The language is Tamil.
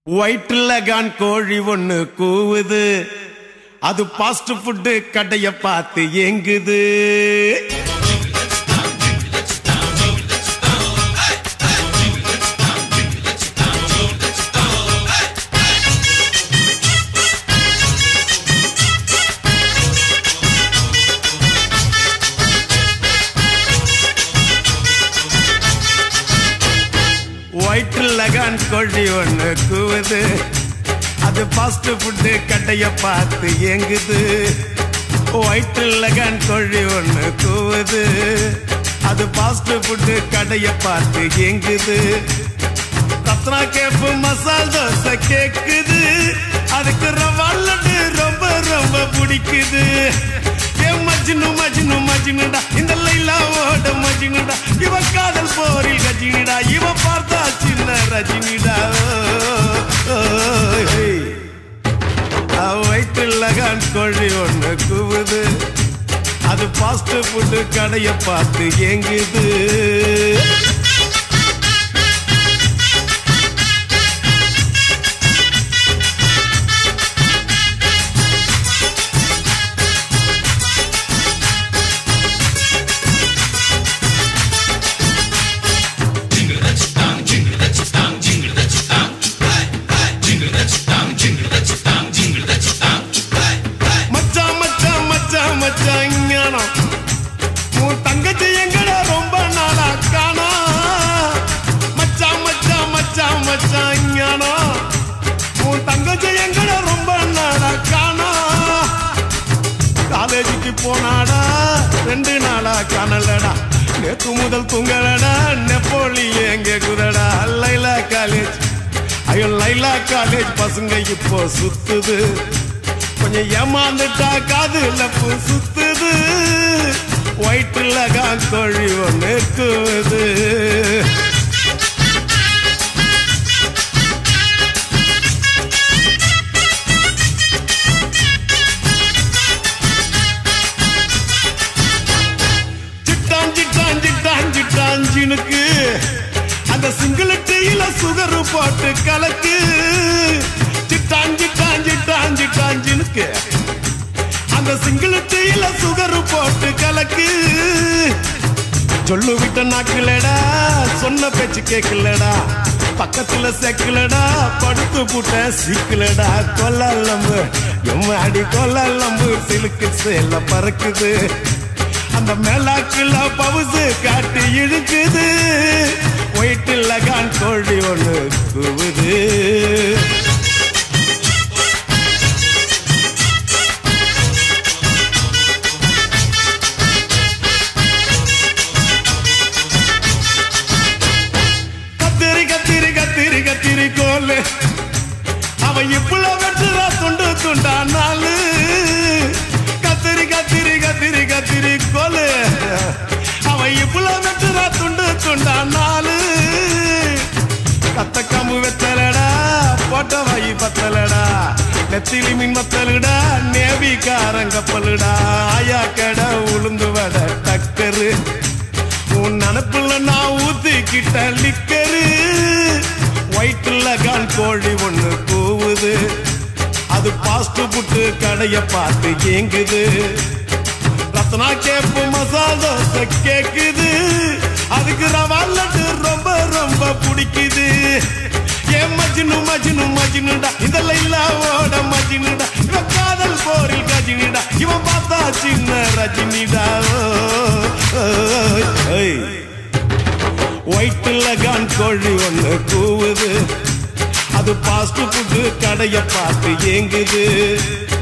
வயிற்றுல கான் கோழி ஒண்ணு கூவுது அது பாஸ்ட் ஃபுட்டு கடைய பார்த்து ஏங்குது வயிற்றுல கான் கோழி ஒண்ணு கூவுது அது பாஸ்ட் ஃபுட்டு கடைய பார்த்து ஏங்குது வயிற்றுல கான் கோழி ஒண்ணு கூவுது அது பாஸ்ட் ஃபுட்டு கடைய பார்த்து ஏங்குது ரத்னா கேப்பு மசால் தோசை கேக்குது அதுக்கு ரவா லட்டு ரொம்ப ரொம்ப பிடிக்குது ஏ மஜ்னு மஜ்னு மஜ்னுடா இந்த லைலாவோட மஜ்னுடா இவ காதல் போரில் கஜினிடா இவ பார்த்தா சின்ன ரஜினிடா ஓ, ஓ, ஹே. அவ வயிற்றுல கான் கோழி ஒண்ணு கூவுது அது பாஸ்ட் ஃபுட்டு கடைய பார்த்து ஏங்குது மச்சான் மச்சான் மச்சான் மச்சான் ஞானம் உன் தங்கச்சி எங்கட ரொம்ப நாளா காணா மச்சான் மச்சான் மச்சான் மச்சான் ஞானம் உன் தங்கச்சி எங்கட ரொம்ப நாளா காணா காலேஜுக்கு போனாடா ரெண்டு நாளா காணலடா நேத்து முதல் தூங்கலடா நெப்போலி எங்க குதடா லைலா காலேஜ் ஐயோ லைலா காலேஜ் பசங்க இப்போ சுத்துது கொஞ்சம் ஏமாந்துட்டா காதுல பூ சுத்துது வயிற்றுல கோழி ஒன்று கூவுது சிட்டான் சிட்டான் சிட்டான் சிட்டான் ஜினுக்கு அந்த சிங்கிள் டீல சுகர் போட்டு கலக்கு சிட்டான் சிட்டான் சிட்டான் சிட்டான் ஜினுக்கு அந்த சிங்கிள் டீல சுகர் போட்டு கலக்கு சொல்லு விட்ட நாக்குலடா சொன்ன பேச்சு கேட்கலடா பக்கத்துல செக்கலடா படுத்து புட்ட சிக்கலடா கொல்லம்பு எம்மாடி கொல்லம்பு சிலுக்கு சேல பறக்குது அந்த மேலாக்குல பவுசு காட்டி இழுக்குது ஒயிட்டில் கான் கோழி ஒண்ணு கூவுது கத்திரி கத்திரி கத்திரி கத்திரி கோலு அவன் இப்பள வெட்டுறா துண்டு துண்டா நாலு கத்திரி கத்திரி கத்திரி கத்திரி கோலு அவன் இப்பள வெட்டுறா துண்டு துண்டா நாலு கத்த கம்பு வெத்தலடா போட்ட வாயி பத்தலடா நெத்திலி மீன் மத்தலுடா நேவி காரங்கப்பலுடா ஆயா கடை உளுந்து வட டக்கரு உன் நினப்புல நான் ஊத்திக்கிட்ட லிக்கரு வயிற்றுல கால் கோழி ஒண்ணு கூவுது அது பாஸ்ட் புட்டு கடைய பார்த்து ஏங்குது ரத்னா கேப்பு மசால் தோசை கேக்குது அதுக்கு ரவா லட்டு ரொம்ப ரொம்ப பிடிக்குது ஏன் மஜ்னு மஜ்னு மஜ்னுடா இந்த லைலாவோட மஜ்னுடா இவன் காதல் போரில் கஜினிடா இவன் பார்த்தா சின்ன ரஜினிடா வயிற்றுல கான் கோழி ஒண்ணு கூவுது அது பாஸ்ட் ஃபுட்டு கடைய பார்த்து ஏங்குது